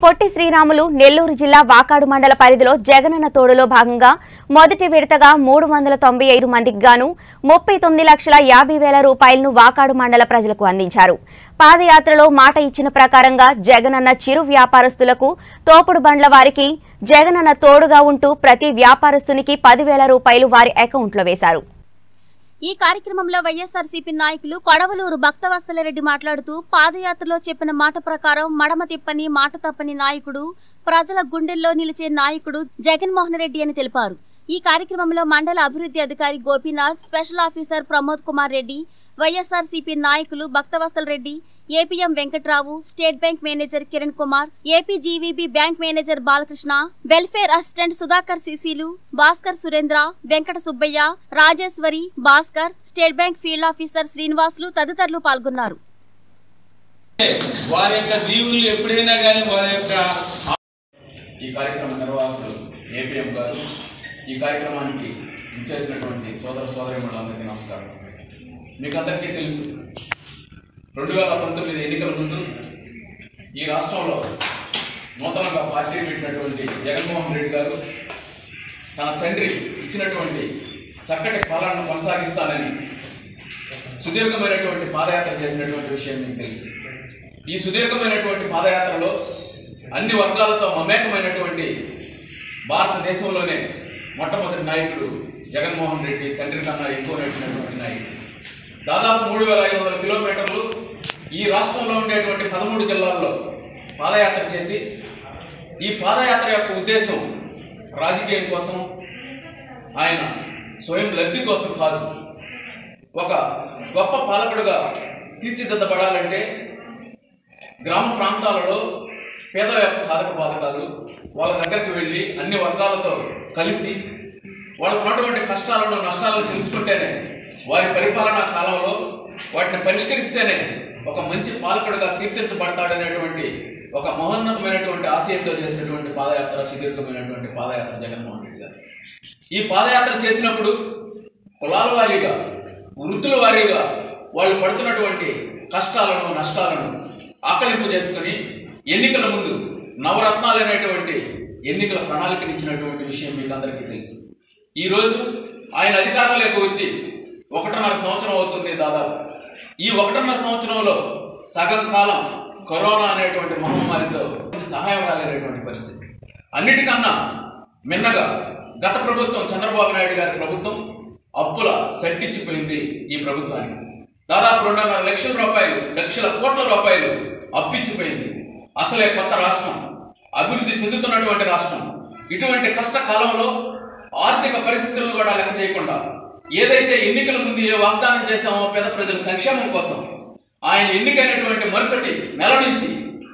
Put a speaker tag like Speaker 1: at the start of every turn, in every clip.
Speaker 1: పొట్టి శ్రీరాములు నెల్లూరు జిల్లా వాకాడు మండల పరిధిలో జగనన్న తోడులో భాగంగా మొదటి విడతగా మూడు వందల తొంభై ఐదు మందికి గాను ముప్పై తొమ్మిది లక్షల యాభై వేల రూపాయలను వాకాడు మండల ప్రజలకు అందించారు పాదయాత్రలో మాట ఇచ్చిన ప్రకారంగా జగనన్న చిరు వ్యాపారస్తులకు తోపుడు బండ్ల వారికి జగనన్న తోడుగా ఉంటూ ప్రతి వ్యాపారస్తునికి పదివేల రూపాయలు వారి అకౌంట్లో వేశారు
Speaker 2: ఈ కార్యక్రమంలో వైఎస్ఆర్సీపీ నాయకులు కొడవలూరు భక్తవత్సలరెడ్డి మాట్లాడుతూ పాదయాత్రలో చెప్పిన మాట ప్రకారం మడమ తిప్పని మాట తప్పని నాయకుడు ప్రజల గుండెల్లో నిలిచే నాయకుడు జగన్మోహన్ రెడ్డి అని తెలిపారు ఈ కార్యక్రమంలో మండల అభివృద్ధి అధికారి గోపీనాథ్ స్పెషల్ ఆఫీసర్ ప్రమోద్ కుమార్ రెడ్డి వైఎస్ఆర్సీపీ నాయకులు Bhaktavatsal Reddy APM Venkatrao state bank manager Kiran Kumar APGVB bank manager Balakrishna welfare assistant Sudhakar సిసిలు Bhaskar Surendra Venkata Subbaiah Rajeshwari Bhaskar state bank field officer Srinivasulu తదితరులు పాల్గొన్నారు
Speaker 3: వారి యొక్క దీవులు ఎప్పుడైనా కానీ వారి యొక్క
Speaker 4: ఈ కార్యక్రమ నిర్వాహకులు ఏపీఎం గారు ఈ కార్యక్రమానికి ఇచ్చేసినటువంటి సోదర సోదరిమణులందరికీ నమస్కారం మీకు అందరికీ తెలుసు రెండు వేల పంతొమ్మిది ఎన్నికల ముందు ఈ రాష్ట్రంలో నూతనంగా పార్టీ పెట్టినటువంటి జగన్మోహన్ రెడ్డి గారు తన తండ్రి ఇచ్చినటువంటి చక్కటి పాలనను కొనసాగిస్తానని సుదీర్ఘమైనటువంటి పాదయాత్ర చేసినటువంటి విషయం మీకు తెలుసు ఈ సుదీర్ఘమైనటువంటి పాదయాత్రలో అన్ని వర్గాలతో మమేకమైనటువంటి భారతదేశంలోనే మొట్టమొదటి నాయకుడు జగన్మోహన్ రెడ్డి తండ్రి కన్నా ఎక్కువ నడిచినటువంటి నాయకుడు దాదాపు మూడు వేల ఐదు వందల కిలోమీటర్లు ఈ రాష్ట్రంలో ఉండేటువంటి పదమూడు జిల్లాల్లో పాదయాత్ర చేసి ఈ పాదయాత్ర యొక్క ఉద్దేశం రాజకీయం కోసం ఆయన స్వయం లబ్ధి కోసం కాదు ఒక గొప్ప పాలకుడుగా తీర్చిదిద్దబడాలంటే గ్రామ ప్రాంతాలలో పేదల యొక్క సాధక బాధకాలు వాళ్ళ దగ్గరికి వెళ్ళి అన్ని వర్గాలతో కలిసి వాళ్ళకు ఉన్నటువంటి కష్టాలను నష్టాలను తెలుసుకుంటేనే వారి పరిపాలనా కాలంలో వాటిని పరిష్కరిస్తేనే ఒక మంచి పాలకుడుగా కీర్తించబడతాడనేటువంటి ఒక మహోన్నతమైనటువంటి ఆశయంతో చేసినటువంటి పాదయాత్ర సుదీర్ఘమైనటువంటి పాదయాత్ర జగన్మోహన్ రెడ్డి గారు ఈ పాదయాత్ర చేసినప్పుడు కులాల వారీగా వృత్తుల వారీగా వాళ్ళు పడుతున్నటువంటి కష్టాలను నష్టాలను ఆకలింపు చేసుకుని ఎన్నికల ముందు నవరత్నాలు అనేటువంటి ఎన్నికల ప్రణాళికను ఇచ్చినటువంటి విషయం మీకు అందరికీ తెలుసు ఈరోజు ఆయన అధికారంలోకి వచ్చి ఒకటిన్నర సంవత్సరం అవుతుంది దాదాపు ఈ ఒకటిన్నర సంవత్సరంలో సగం కాలం కరోనా అనేటువంటి మహమ్మారితో సహాయం రాలేనటువంటి పరిస్థితి అన్నిటికన్నా మిన్నగా గత ప్రభుత్వం చంద్రబాబు నాయుడు గారి ప్రభుత్వం అప్పుల సెట్టించిపోయింది ఈ ప్రభుత్వానికి దాదాపు రెండున్నర లక్షల రూపాయలు లక్షల కోట్ల రూపాయలు అప్పిచ్చిపోయింది అసలే కొత్త రాష్ట్రం అభివృద్ధి చెందుతున్నటువంటి రాష్ట్రం ఇటువంటి కష్టకాలంలో ఆర్థిక పరిస్థితులను కూడా లెక్క చేయకుండా ఏదైతే ఎన్నికల ముందు ఏ వాగ్దానం చేశామో పేద ప్రజల సంక్షేమం కోసం ఆయన ఎన్నికైనటువంటి మరుసటి నెల నుంచి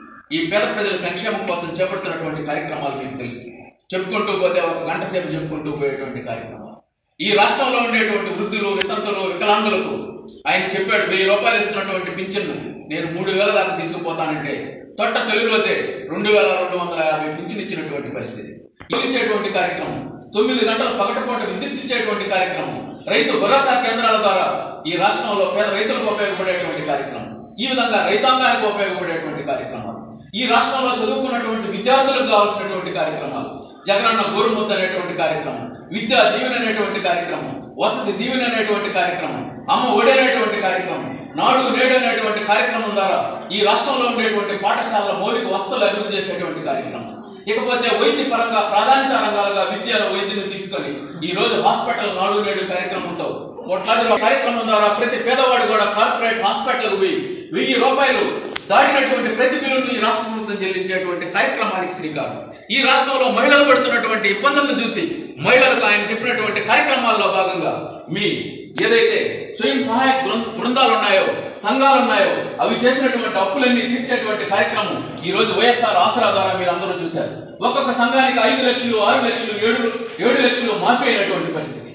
Speaker 4: ఈ పేద ప్రజల సంక్షేమం కోసం చేపడుతున్నటువంటి కార్యక్రమాలు మీకు తెలుసు చెప్పుకుంటూ పోతే ఒక గంట సేపు చెప్పుకుంటూ పోయేటువంటి కార్యక్రమాలు ఈ రాష్ట్రంలో ఉండేటువంటి వృద్ధులు వితంతులు వికలాంగులకు ఆయన చెప్పాడు వెయ్యి రూపాయలు ఇస్తున్నటువంటి పింఛన్ను నేను మూడు వేల దాకా తీసుకుపోతానంటే తొట్ట తొలి రోజే రెండు వేల రెండు వందల యాభై పింఛన్ ఇచ్చినటువంటి పరిస్థితి ఇల్లు ఇచ్చేటువంటి కార్యక్రమం తొమ్మిది గంటల పగటిపూట విద్యుత్ ఇచ్చేటువంటి కార్యక్రమం రైతు భరోసా కేంద్రాల ద్వారా ఈ రాష్ట్రంలో పేద రైతులకు ఉపయోగపడేటువంటి కార్యక్రమం ఈ విధంగా రైతాంగానికి ఉపయోగపడేటువంటి కార్యక్రమాలు ఈ రాష్ట్రంలో చదువుకున్నటువంటి విద్యార్థులకు కావాల్సినటువంటి కార్యక్రమాలు జగనన్న గోరుముద్ద అనేటువంటి కార్యక్రమం విద్యా దీవెన అనేటువంటి కార్యక్రమం వసతి దీవెన అనేటువంటి కార్యక్రమం అమ్మ ఒడి అనేటువంటి కార్యక్రమం నాడు నేడు అనేటువంటి కార్యక్రమం ద్వారా ఈ రాష్ట్రంలో ఉండేటువంటి పాఠశాలల మౌలిక వసతులు అభివృద్ధి చేసేటువంటి కార్యక్రమం ఇకపోతే వైద్య పరంగా ప్రాధాన్యత రంగాలుగా విద్యను వైద్యుని తీసుకొని ఈ రోజు హాస్పిటల్ నాడు నేడు కార్యక్రమంతో కోట్లాది రూపాయల కార్యక్రమం ద్వారా ప్రతి పేదవాడు కూడా కార్పొరేట్ హాస్పిటల్కు పోయి వెయ్యి రూపాయలు దాటినటువంటి ప్రతి బిల్లును ఈ రాష్ట్ర ప్రభుత్వం చెల్లించేటువంటి కార్యక్రమానికి శ్రీకారం ఈ రాష్ట్రంలో మహిళలు పడుతున్నటువంటి ఇబ్బందులను చూసి మహిళలకు ఆయన చెప్పినటువంటి కార్యక్రమాల్లో భాగంగా మీ ఏదైతే స్వయం సహాయక బృంద- బృందాలు ఉన్నాయో సంఘాలు ఉన్నాయో అవి చేసినటువంటి అప్పులన్నీ తీర్చేటువంటి కార్యక్రమం ఈ రోజు వైఎస్ఆర్ ఆసరా ద్వారా మీరు అందరూ చూశారు ఒక్కొక్క సంఘానికి ఐదు లక్షలు ఆరు లక్షలు ఏడు ఏడు లక్షలు మాఫీ అయినటువంటి పరిస్థితి